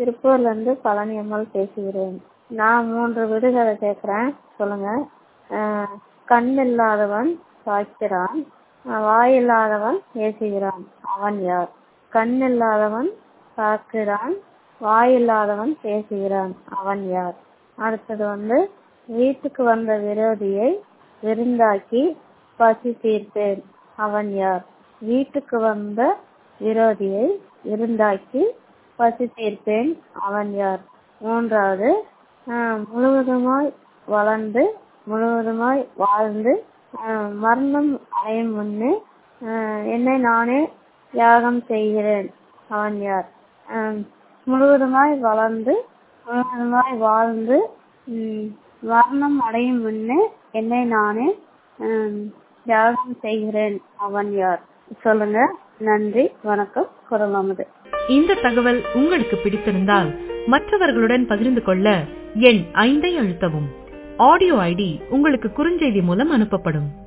திருப்பூர்லேருந்து பழனி அம்மாள் பேசுகிறேன் நான் மூன்று விடுகதை கேட்குறேன் சொல்லுங்கள் கண் இல்லாதவன் சாய்க்கிறான் வாய் இல்லாதவன் பேசுகிறான் அவன் யார் கண் இல்லாதவன் பார்க்கிறான் வாய் இல்லாதவன் பேசுகிறான் அவன் யார் அடுத்தது வந்து வீட்டுக்கு வந்த விரோதியை விருந்தாக்கி பசி தீர்ப்பேன் அவன் யார் வீட்டுக்கு வந்த விரோதியை விருந்தாக்கி பசி தீர்ப்பேன் அவன் யார் மூன்றாவது முழுவதுமாய் வளர்ந்து முழுவதுமாய் வாழ்ந்து மரணம் அடையும் முன்னே என்னை நானே தியாகம் செய்கிறேன் அவன் யார் முழுவதுமாய் வளர்ந்து முழுவதுமாய் வாழ்ந்து மரணம் அடையும் முன்னே என்னை நானே தியாகம் செய்கிறேன் அவன் யார் சொல்லுங்க நன்றி வணக்கம் குரல் அமுது இந்த தகவல் உங்களுக்கு பிடித்திருந்தால் மற்றவர்களுடன் பகிர்ந்து கொள்ள எண் ஐந்தை அழுத்தவும் ஆடியோ ஐடி உங்களுக்கு குறுஞ்செய்தி மூலம் அனுப்பப்படும்